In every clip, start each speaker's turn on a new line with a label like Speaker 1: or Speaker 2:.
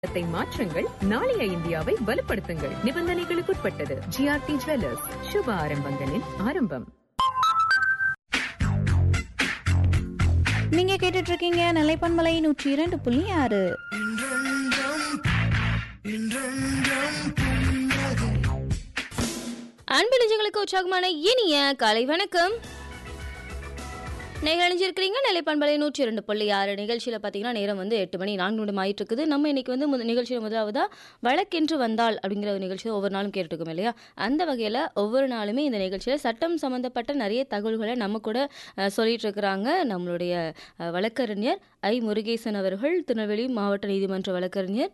Speaker 1: த்தை மாற்றுங்கள் நாளைய இந்தியாவை வலுப்படுத்துங்கள் நிபந்தனைகளுக்குட்பட்டது ஜிஆர்டி ஜுவல்லர்ஸ் சுப ஆரம்பங்களின் ஆரம்பம்
Speaker 2: நீங்க கேட்டுட்டு இருக்கீங்க நிலைப்பன்மலை நூற்றி இரண்டு புள்ளி ஆறு
Speaker 3: அன்பு நெஞ்சங்களுக்கு உற்சாகமான இனிய காலை வணக்கம் நிகழ்ச்சிருக்கிறீங்க நிலை பண்பலை நூற்றி இரண்டு புள்ளி ஆறு நிகழ்ச்சியில் பார்த்தீங்கன்னா நேரம் வந்து எட்டு மணி நான்கு நிமிடம் ஆயிட்டு இருக்குது நம்ம இன்னைக்கு வந்து முத நிகழ்ச்சியில் முதலாவதா வழக்கென்று வந்தால் அப்படிங்கிற ஒரு நிகழ்ச்சியை ஒவ்வொரு நாளும் கேட்டுருக்கோம் இல்லையா அந்த வகையில் ஒவ்வொரு நாளுமே இந்த நிகழ்ச்சியில் சட்டம் சம்மந்தப்பட்ட நிறைய தகவல்களை நம்ம கூட அஹ், சொல்லிட்டு இருக்கிறாங்க நம்மளுடைய அஹ், வழக்கறிஞர் ஐ முருகேசன் அவர்கள் திருநெல்வேலி மாவட்ட நீதிமன்ற வழக்கறிஞர்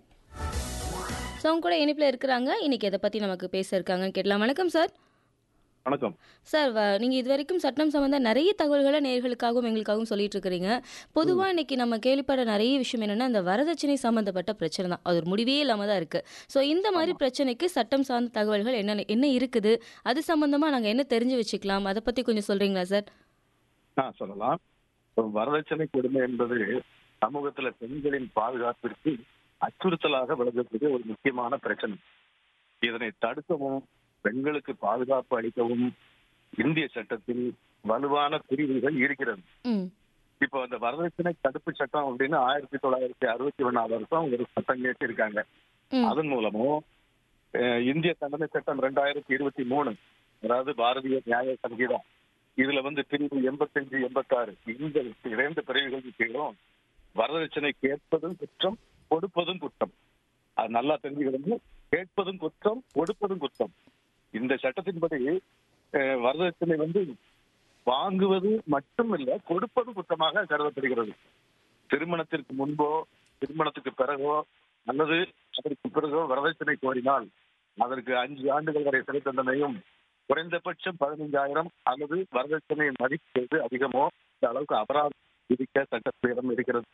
Speaker 3: ஸோ அவங்க கூட இணைப்பில் இருக்கிறாங்க இன்னைக்கு எதை பற்றி நமக்கு பேச இருக்காங்கன்னு கேட்கலாம் வணக்கம் சார்
Speaker 4: வணக்கம்
Speaker 3: சார் வ- நீங்க இது வரைக்கும் சட்டம் சம்பந்த நிறைய தகவல்களை நேர்களுக்காகவும் எங்களுக்காகவும் சொல்லிட்டு இருக்கிறீங்க பொதுவா இன்னைக்கு நம்ம கேள்விப்பட நிறைய விஷயம் என்னன்னா அந்த வரதட்சணை சம்பந்தப்பட்ட பிரச்சனை தான் அது ஒரு முடிவே இல்லாம தான் இருக்கு ஸோ இந்த மாதிரி பிரச்சனைக்கு சட்டம் சார்ந்த தகவல்கள் என்ன என்ன இருக்குது அது சம்பந்தமா நாங்க என்ன தெரிஞ்சு வச்சுக்கலாம் அதை பத்தி கொஞ்சம் சொல்றீங்களா சார்
Speaker 4: ஆ சொல்லலாம் இப்ப வரதட்சணை கொடுமை என்பது சமூகத்துல பெண்களின் பாதுகாப்பிற்கு அச்சுறுத்தலாக விளங்கக்கூடிய ஒரு முக்கியமான பிரச்சனை இதனை தடுக்கவும் பெண்களுக்கு பாதுகாப்பு அளிக்கவும் இந்திய சட்டத்தில் வலுவான பிரிவுகள் இருக்கிறது
Speaker 3: ம்
Speaker 4: இப்போ அந்த வரதட்சணை தடுப்பு சட்டம் அப்படின்னு ஆயிரத்தி தொள்ளாயிரத்தி அறுபத்தி ஒண்ணாவது வருஷம் ஒரு சட்டம் கேட்டிருக்காங்க
Speaker 3: ம்
Speaker 4: அதன் மூலமும் அஹ், இந்திய தண்டனை சட்டம் ரெண்டாயிரத்தி இருபத்தி மூணு அதாவது பாரதிய நியாய சங்கீதம் இதுல வந்து பிரிவு எண்பத்தஞ்சு எண்பத்தாறு இந்த இரண்டு பிரிவுகளுக்கு கீழும் வரதட்சணை கேட்பதும் குற்றம் கொடுப்பதும் குற்றம் அது நல்லா தெரிஞ்சுக்கிறது கேட்பதும் குற்றம் கொடுப்பதும் குற்றம் இந்த சட்டத்தின்படி அஹ், வரதட்சணை வந்து வாங்குவது மட்டுமில்ல கொடுப்பது குற்றமாக கருதப்படுகிறது திருமணத்திற்கு முன்போ திருமணத்துக்கு பிறகோ அல்லது அதற்கு பிறகோ வரதட்சணை கோரினால் அதற்கு அஞ்சு ஆண்டுகள் வரை சிறை தண்டனையும் குறைந்தபட்சம் பதினைஞ்சாயிரம் அல்லது வரதட்சணை மதிப்பது அதிகமோ இந்த அளவுக்கு அபராதம் விதிக்க சட்டத்திடம் இருக்கிறது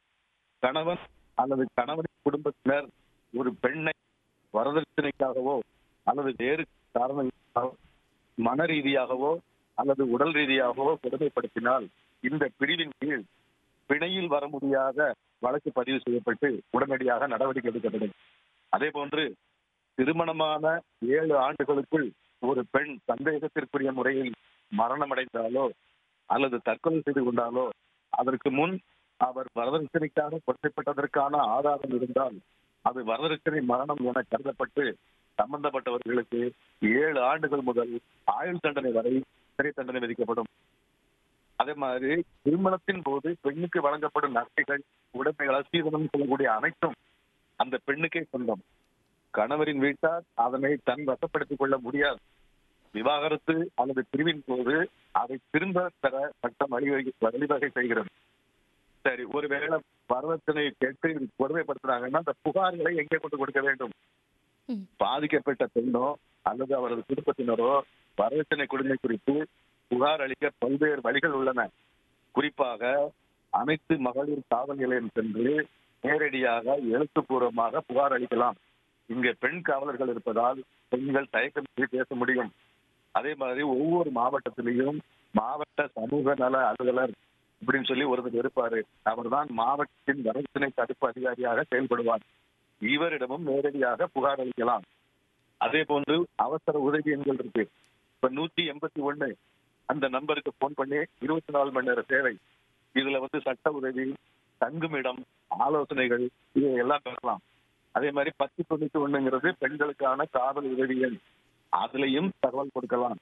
Speaker 4: கணவன் அல்லது கணவனின் குடும்பத்தினர் ஒரு பெண்ணை வரதட்சணைக்காகவோ அல்லது வேறு காரணங்களுக்காகவோ மன ரீதியாகவோ அல்லது உடல் ரீதியாகவோ கொடுமைப்படுத்தினால் இந்த பிரிவின் கீழ் பிணையில் வர முடியாத வழக்கு பதிவு செய்யப்பட்டு உடனடியாக நடவடிக்கை எடுக்கப்படும் அதே போன்று திருமணமான ஏழு ஆண்டுகளுக்குள் ஒரு பெண் சந்தேகத்திற்குரிய முறையில் மரணமடைந்தாலோ அல்லது தற்கொலை செய்து கொண்டாலோ அதற்கு முன் அவர் வரதட்சணைக்காக கொல்லப்பட்டதற்கான ஆதாரம் இருந்தால் அது வரதட்சணை மரணம் என கருதப்பட்டு சம்பந்தப்பட்டவர்களுக்கு ஏழு ஆண்டுகள் முதல் ஆயுள் தண்டனை வரை சிறை தண்டனை விதிக்கப்படும் அதே மாதிரி திருமணத்தின் போது பெண்ணுக்கு வழங்கப்படும் நகைகள் உடைமைகள் அசீதனம் சொல்லக்கூடிய அனைத்தும் அந்த பெண்ணுக்கே சொந்தம் கணவரின் வீட்டார் அதனை தன் வசப்படுத்திக் கொள்ள முடியாது விவாகரத்து அல்லது பிரிவின் போது அதை திரும்ப பெற சட்டம் வழிவகை வழிவகை செய்கிறது சரி ஒருவேளை வரதட்சணை கேட்டு கொடுமைப்படுத்துறாங்கன்னா அந்த புகார்களை எங்கே கொண்டு கொடுக்க வேண்டும்
Speaker 3: ம்.
Speaker 4: பாதிக்கப்பட்ட பெண்ணோ அல்லது அவரது குடும்பத்தினரோ வரதட்சணை கொடுமை குறித்து புகார் அளிக்க பல்வேறு வழிகள் உள்ளன குறிப்பாக அனைத்து மகளிர் காவல் நிலையம் சென்று நேரடியாக எழுத்துப்பூர்வமாக புகார் அளிக்கலாம் இங்க பெண் காவலர்கள் இருப்பதால் பெண்கள் தயக்கமின்றி பேச முடியும் அதே மாதிரி ஒவ்வொரு மாவட்டத்திலையும் மாவட்ட சமூக நல அலுவலர் இப்படின்னு சொல்லி ஒருத்தர் இருப்பாரு அவர்தான் மாவட்டத்தின் வரதட்சணை தடுப்பு அதிகாரியாக செயல்படுவார் இவரிடமும் நேரடியாக புகார் அளிக்கலாம் அதே போன்று அவசர உதவி எண்கள் இருக்கு இப்ப நூத்தி எண்பத்தி ஒண்ணு அந்த நம்பருக்கு போன் பண்ணி இருபத்தி நாலு மணி நேர சேவை இதுல வந்து சட்ட உதவி தங்குமிடம் ஆலோசனைகள் இது எல்லாம் பெறலாம் அதே மாதிரி பத்து தொண்ணூத்தி ஒண்ணுங்கிறது பெண்களுக்கான காவல் உதவி எண் அதுலயும் தகவல் கொடுக்கலாம்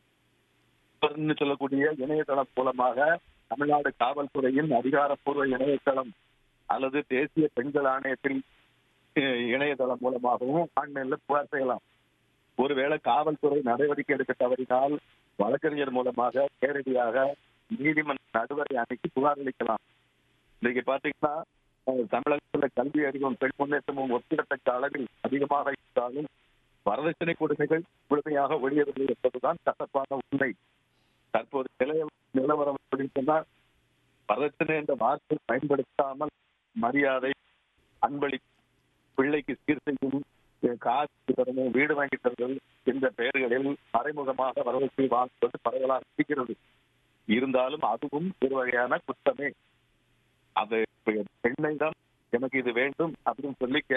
Speaker 4: ன்னு சொல்லக்கூடிய இணையதளம் மூலமாக தமிழ்நாடு காவல்துறையின் அதிகாரப்பூர்வ இணையதளம் அல்லது தேசிய பெண்கள் ஆணையத்தில் அஹ், இணையதளம் மூலமாகவும் ஆன்லைன்ல புகார் செய்யலாம் ஒருவேளை காவல்துறை நடவடிக்கை எடுக்க தவறினால் வழக்கறிஞர் மூலமாக நேரடியாக நீதிமன்ற நடுவரை அணுகி புகார் அளிக்கலாம் இன்னைக்கு பாத்தீங்கன்னா அஹ், தமிழகத்துல கல்வி அறிவும் பெண் முன்னேற்றமும் ஒப்பிடத்தக்க அளவில் அதிகமாக இருந்தாலும் வரதட்சணை கொடுமைகள் முழுமையாக ஒழியவில்லை என்பதுதான் கசப்பான உண்மை தற்போது நிலைய நிலவரம் அப்படின்னு சொன்னால் வரதட்சணை என்ற வார்த்தை பயன்படுத்தாமல் மரியாதை அன்பளி பிள்ளைக்கு சீர் செய்யும் அஹ், காசு தரணும் வீடு வாங்கி தருதல் என்ற பெயர்களில் மறைமுகமாக வரதட்சணை வாங்குவது பரவலாக இருக்கிறது இருந்தாலும் அதுவும் ஒரு வகையான குற்றமே அது பெண்ணை தான் எனக்கு இது வேண்டும் அப்படின்னு சொல்லி